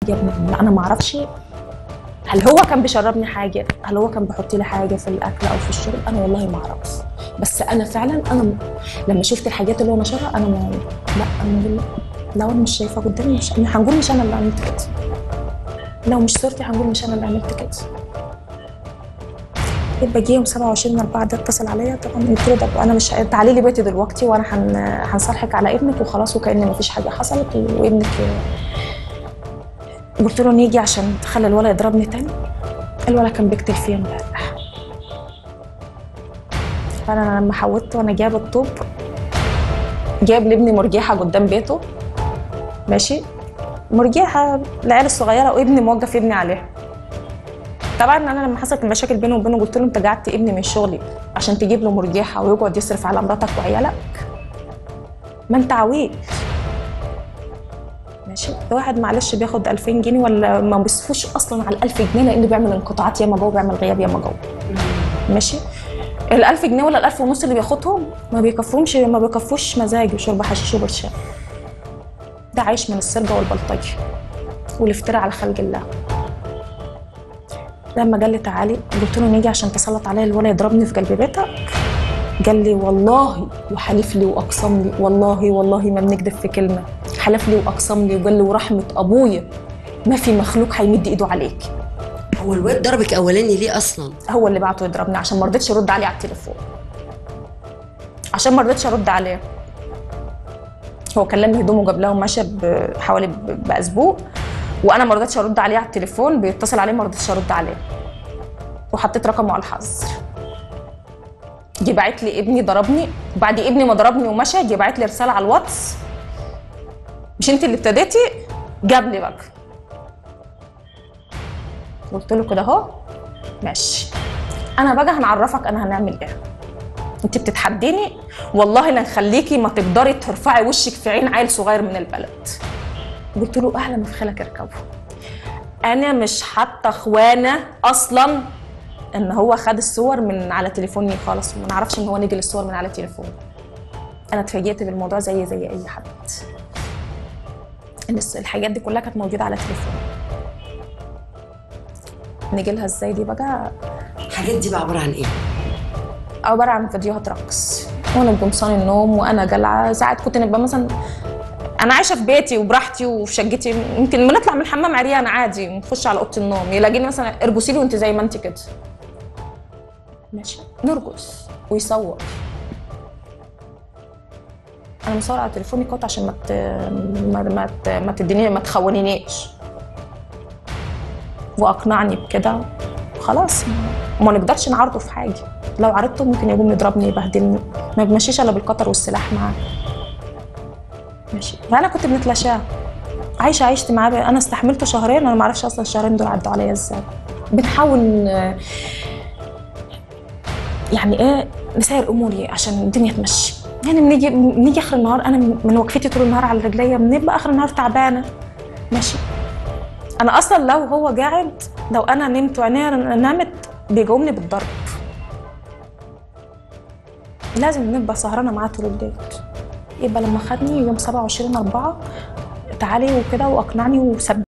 يا ابني انا ما اعرفش هل هو كان بيشربني حاجه هل هو كان بيحط لي حاجه في الاكل او في الشرب انا والله ما اعرف بس انا فعلا انا م... لما شفت الحاجات اللي هو نشرها انا ما لا انا بقول لو انا مش شايفاه قدامي مش هنقول مش انا اللي عملت كده لو مش صورتي هنقول مش انا اللي عملت كده يبقى جه يوم 27 4 ده اتصل عليا طبعا قلت له ده انا مش تعالي لي بيتي دلوقتي وانا هن... هنصالحك على ابنك وخلاص وكأن ما فيش حاجه حصلت وابنك قلت له نيجي عشان تخلي الولد يضربني تاني الولد كان بيقتل فيا امبارح فانا لما حودت وانا جايب الطوب جايب لابني مرجيحه قدام بيته ماشي مرجيحه العيال الصغيره وابني موقف ابني عليها طبعا انا لما حصلت المشاكل بيني وبينه قلت له انت قعدت ابني من شغلي عشان تجيب له مرجيحه ويقعد يصرف على مراتك وعيالك ما انت عويل ماشي واحد معلش بياخد 2000 جنيه ولا ما بيصرفوش اصلا على ال 1000 جنيه لانه بيعمل انقطاعات ياما جوه بيعمل غياب ياما جوه ماشي ال 1000 جنيه ولا ال 1000 ونص اللي بياخدهم ما بيكفوهمش ما بيكفوش مزاج وشرب حشيش وبرشام ده عايش من السرقه والبلطجه والافتراء على خلق الله لما قال لي تعالي قلت له نيجي عشان تسلط عليا الولد يضربني في قلب بيتك قال لي والله وحلف لي واقسم لي والله والله ما بنكذب في كلمه حلف لي واقسم لي وقال لي ورحمه ابويا ما في مخلوق هيمد ايده عليك هو الواد ضربك اولاني ليه اصلا هو اللي بعته يضربني عشان ما رضيتش ارد عليه على التليفون عشان ما رضيتش ارد عليه هو كلمني هدومه قبلها ومشى بحوالي باسبوع وانا ما رضيتش ارد عليه على التليفون بيتصل عليه ما رضيتش ارد عليه وحطيت رقمه على الحظر جه باعت لي ابني ضربني بعد ابني ما ضربني ومشى جه باعت لي رساله على الواتس مش انت اللي ابتديتي جاب لي بقى قلت له كده اهو ماشي انا بقى هنعرفك انا هنعمل ايه انت بتتحديني والله لا نخليكي ما تقدري ترفعي وشك في عين عيل صغير من البلد قلت له اهلا في خيلك اركبه انا مش حاطه اخوانه اصلا ان هو خد الصور من على تليفوني خالص وما نعرفش ان هو نجل الصور من على تليفوني انا اتفاجئت بالموضوع زي زي اي حد ان الحاجات دي كلها كانت موجوده على تليفوني نجيلها ازاي دي بقى الحاجات دي بقى عباره عن ايه عباره عن فيديوهات رقص وانا بقمصان النوم وانا جالعه ساعات كنت نبقى مثلا انا عايشه في بيتي وبراحتي وفي شقتي يمكن بنطلع من الحمام عريان عادي نخش على اوضه النوم يلاقيني مثلا ارقصي لي وانت زي ما انت كده ماشي نرقص ويصور انا مصور على تليفوني كوت عشان ما ت... ما ما, ت... ما تديني ما تخونينيش واقنعني بكده خلاص وما نقدرش نعرضه في حاجه لو عرضته ممكن يقوم يضربني يبهدلني ما بمشيش الا بالقطر والسلاح معاه ماشي فانا كنت بنتلاشاه عايشه عيشت معاه انا استحملته شهرين انا ما اعرفش اصلا الشهرين دول عدوا عليا ازاي بنحاول يعني ايه نسير اموري عشان الدنيا تمشي يعني بنيجي بنيجي اخر النهار انا من وقفتي طول النهار على رجليا بنبقى اخر النهار تعبانه ماشي انا اصلا لو هو قاعد لو انا نمت وعينيا نامت بيقومني بالضرب لازم نبقى سهرانه معاه طول الليل يبقى لما خدني يوم 27 4 تعالي وكده واقنعني وسب